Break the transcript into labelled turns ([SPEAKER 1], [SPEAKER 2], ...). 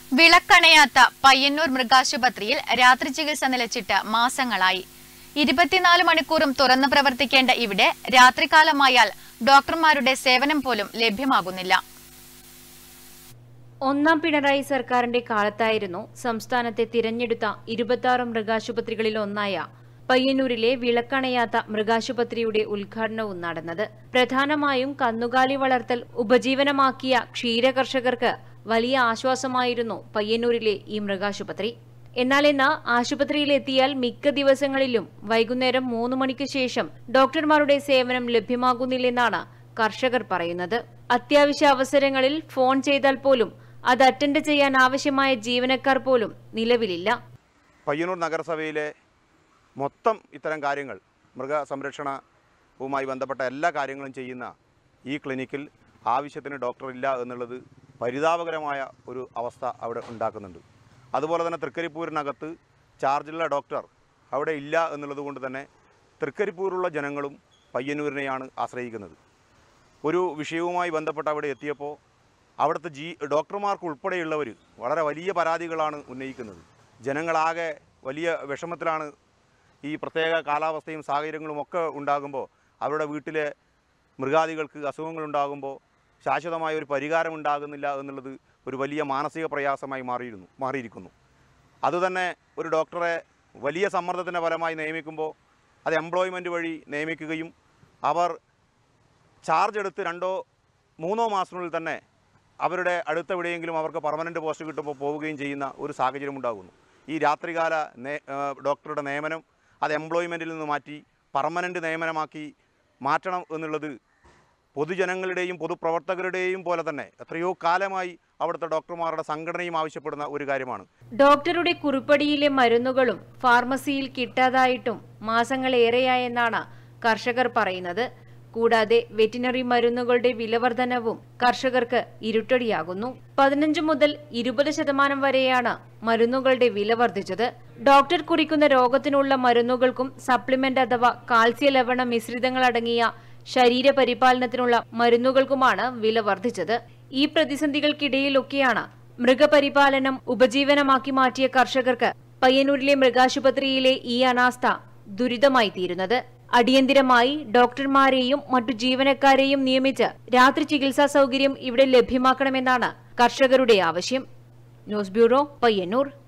[SPEAKER 1] വിളക്കണയാത്ത പയ്യന്നൂർ മൃഗാശുപത്രിയിൽ രാത്രി ചികിത്സ നിലച്ചിട്ട് മാസങ്ങളായി ഇരുപത്തിനാല് മണിക്കൂറും തുറന്നു പ്രവർത്തിക്കേണ്ട ഇവിടെ രാത്രികാലമായാൽ ഡോക്ടർമാരുടെ സേവനം പോലും ലഭ്യമാകുന്നില്ല
[SPEAKER 2] ഒന്നാം പിണറായി സർക്കാരിന്റെ കാലത്തായിരുന്നു സംസ്ഥാനത്തെ തിരഞ്ഞെടുത്ത ഇരുപത്തി മൃഗാശുപത്രികളിൽ ഒന്നായ പയ്യന്നൂരിലെ വിളക്കണയാത്ത മൃഗാശുപത്രിയുടെ ഉദ്ഘാടനവും നടന്നത് പ്രധാനമായും കന്നുകാലി വളർത്തൽ ഉപജീവനമാക്കിയ ക്ഷീരകർഷകർക്ക് വലിയ ആശ്വാസമായിരുന്നു പയ്യന്നൂരിലെ ഈ മൃഗാശുപത്രി എന്നാൽ ഇന്ന് ആശുപത്രിയിലെത്തിയാൽ മിക്ക ദിവസങ്ങളിലും വൈകുന്നേരം മൂന്ന് മണിക്ക് ശേഷം ഡോക്ടർമാരുടെ സേവനം ലഭ്യമാകുന്നില്ലെന്നാണ് കർഷകർ പറയുന്നത് അത്യാവശ്യ അവസരങ്ങളിൽ ഫോൺ ചെയ്താൽ പോലും അത് അറ്റൻഡ് ചെയ്യാൻ ആവശ്യമായ ജീവനക്കാർ പോലും നിലവിലില്ല
[SPEAKER 3] പയ്യന്നൂർ നഗരസഭയിലെ മൊത്തം ഇത്തരം കാര്യങ്ങൾ മൃഗസംരക്ഷണവുമായി ബന്ധപ്പെട്ട എല്ലാ കാര്യങ്ങളും ചെയ്യുന്ന ഈ ക്ലിനിക്കിൽ ആവശ്യത്തിന് ഡോക്ടർ ഇല്ല എന്നുള്ളത് പരിതാപകരമായ ഒരു അവസ്ഥ അവിടെ ഉണ്ടാക്കുന്നുണ്ട് അതുപോലെ തന്നെ തൃക്കരിപ്പൂരിനകത്ത് ചാർജുള്ള ഡോക്ടർ അവിടെ ഇല്ല എന്നുള്ളത് കൊണ്ട് തന്നെ തൃക്കരിപ്പൂരുള്ള ജനങ്ങളും പയ്യന്നൂരിനെയാണ് ആശ്രയിക്കുന്നത് ഒരു വിഷയവുമായി ബന്ധപ്പെട്ട് അവിടെ എത്തിയപ്പോൾ അവിടുത്തെ ജീ ഡോക്ടർമാർക്ക് ഉൾപ്പെടെയുള്ളവർ വളരെ വലിയ പരാതികളാണ് ഉന്നയിക്കുന്നത് ജനങ്ങളാകെ വലിയ വിഷമത്തിലാണ് ഈ പ്രത്യേക കാലാവസ്ഥയും സാഹചര്യങ്ങളും ഒക്കെ ഉണ്ടാകുമ്പോൾ അവരുടെ വീട്ടിലെ മൃഗാദികൾക്ക് അസുഖങ്ങളുണ്ടാകുമ്പോൾ ശാശ്വതമായ ഒരു പരിഹാരം ഉണ്ടാകുന്നില്ല എന്നുള്ളത് ഒരു വലിയ മാനസിക പ്രയാസമായി മാറിയിരുന്നു മാറിയിരിക്കുന്നു അതുതന്നെ ഒരു ഡോക്ടറെ വലിയ സമ്മർദ്ദത്തിൻ്റെ ഫലമായി നിയമിക്കുമ്പോൾ അത് എംപ്ലോയ്മെൻറ്റ് വഴി നിയമിക്കുകയും അവർ ചാർജ് എടുത്ത് രണ്ടോ മൂന്നോ മാസത്തിനുള്ളിൽ തന്നെ അവരുടെ അടുത്ത എവിടെയെങ്കിലും അവർക്ക് പെർമനൻറ്റ് പോസ്റ്റ് കിട്ടുമ്പോൾ പോവുകയും ചെയ്യുന്ന ഒരു സാഹചര്യം ഉണ്ടാകുന്നു ഈ രാത്രികാല നേ ആ, ഡോക്ടറുടെ നിയമനം അത് എംപ്ലോയ്മെൻറ്റിൽ നിന്ന് മാറ്റി പെർമനൻറ്റ് നിയമനമാക്കി മാറ്റണം എന്നുള്ളത് പൊതുജനങ്ങളുടെയും പൊതുപ്രവർത്തകരുടെയും പോലെ തന്നെ എത്രയോ കാലമായി അവിടുത്തെ ഡോക്ടർമാരുടെ സംഘടനയും ആവശ്യപ്പെടുന്ന ഒരു കാര്യമാണ്
[SPEAKER 2] ഡോക്ടറുടെ കുറിപ്പടിയിലെ മരുന്നുകളും ഫാർമസിയിൽ കിട്ടാതായിട്ടും മാസങ്ങളേറെയായെന്നാണ് കർഷകർ പറയുന്നത് കൂടാതെ വെറ്റിനറി മരുന്നുകളുടെ വിലവർധനവും കർഷകർക്ക് ഇരുട്ടടിയാകുന്നു പതിനഞ്ച് മുതൽ ഇരുപത് ശതമാനം വരെയാണ് മരുന്നുകളുടെ വില വർദ്ധിച്ചത് ഡോക്ടർ കുറിക്കുന്ന രോഗത്തിനുള്ള മരുന്നുകൾക്കും സപ്ലിമെന്റ് അഥവാ കാൽസ്യ ലവണ മിശ്രിതങ്ങളടങ്ങിയ ശരീരപരിപാലനത്തിനുള്ള മരുന്നുകൾക്കുമാണ് വില വർദ്ധിച്ചത് ഈ പ്രതിസന്ധികൾക്കിടയിലൊക്കെയാണ് മൃഗപരിപാലനം ഉപജീവനമാക്കി മാറ്റിയ കർഷകർക്ക് പയ്യന്നൂരിലെ മൃഗാശുപത്രിയിലെ ഈ അനാസ്ഥ ദുരിതമായി തീരുന്നത് അടിയന്തിരമായി ഡോക്ടർമാരെയും മറ്റു ജീവനക്കാരെയും നിയമിച്ച് രാത്രി ചികിത്സാ സൗകര്യം ഇവിടെ ലഭ്യമാക്കണമെന്നാണ് കർഷകരുടെ ആവശ്യം ന്യൂസ് ബ്യൂറോ പയ്യന്നൂർ